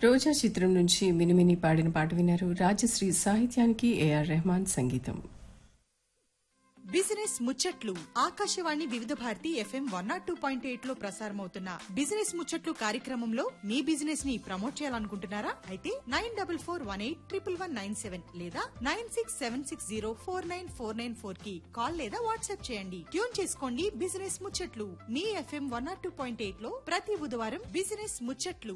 రోజా చిత్రం నుంచి మినిమిని పాడిన పాట విన్నారు రాజశ్రీ సాహిత్యానికి ఏఆర్ రెహమాన్ సంగీతం బిజినెస్ ముచ్చట్లు Akashvani Vividh Bharati FM one not two point eight లో ప్రసారమవుతున్న బిజినెస్ ముచ్చట్లు కార్యక్రమంలో మీ బిజినెస్ ని ప్రమోట్ చేయాలనుకుంటున్నారా అయితే nine double four one eight triple one nine seven లేదా nine six seven six zero four nine four nine four కి కాల్ లేదా వాట్సాప్ చేయండి ట్యూన్ చేసుకోండి బిజినెస్ ముచ్చట్లు మీ FM one not two point eight లో ప్రతి బుధవారం బిజినెస్ ముచ్చట్లు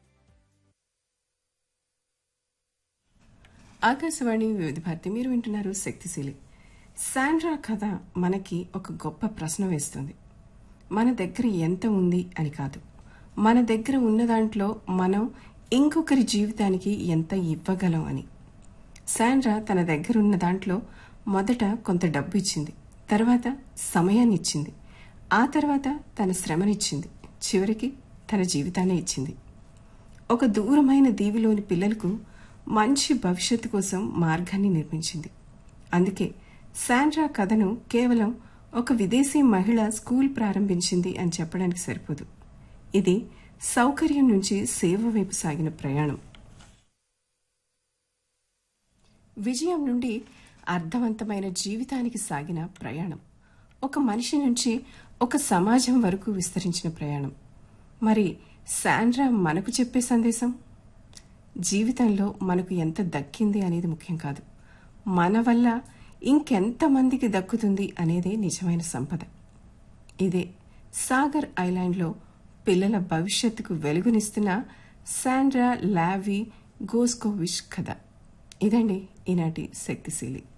ఆకాశవాణి వివిధ భారతి మీరు వింటున్నారు శక్తిశీలి శాండ్రా కథ మనకి ఒక గొప్ప ప్రశ్న వేస్తుంది మన దగ్గర ఎంత ఉంది అని కాదు మన దగ్గర ఉన్న దాంట్లో మనం ఇంకొకరి జీవితానికి ఎంత ఇవ్వగలం అని శాండ్రా తన దగ్గర ఉన్న దాంట్లో మొదట కొంత డబ్బు ఇచ్చింది తర్వాత సమయాన్ని ఇచ్చింది ఆ తర్వాత తన శ్రమనిచ్చింది చివరికి తన జీవితాన్ని ఇచ్చింది ఒక దూరమైన దీవిలోని పిల్లలకు మంచి భవిష్యత్తు కోసం మార్గాన్ని నిర్మించింది అందుకే శాండ్రా కథను కేవలం ఒక విదేశీ మహిళ స్కూల్ ప్రారంభించింది అని చెప్పడానికి సరిపోదు ఇది సౌకర్యం నుంచి సేవ వైపు సాగిన ప్రయాణం విజయం నుండి అర్థవంతమైన జీవితానికి సాగిన ప్రయాణం ఒక మనిషి నుంచి ఒక సమాజం వరకు విస్తరించిన ప్రయాణం మరి శాండ్రా మనకు చెప్పే సందేశం జీవితంలో మనకు ఎంత దక్కింది అనేది ముఖ్యం కాదు మన వల్ల ఇంకెంతమందికి దక్కుతుంది అనేదే నిజమైన సంపద ఇదే సాగర్ ఐలాండ్లో పిల్లల భవిష్యత్తుకు వెలుగునిస్తున్న శాండ్రా లావీ గోస్కోవిష్ కథ ఇదండి ఈనాటి శక్తిశీలి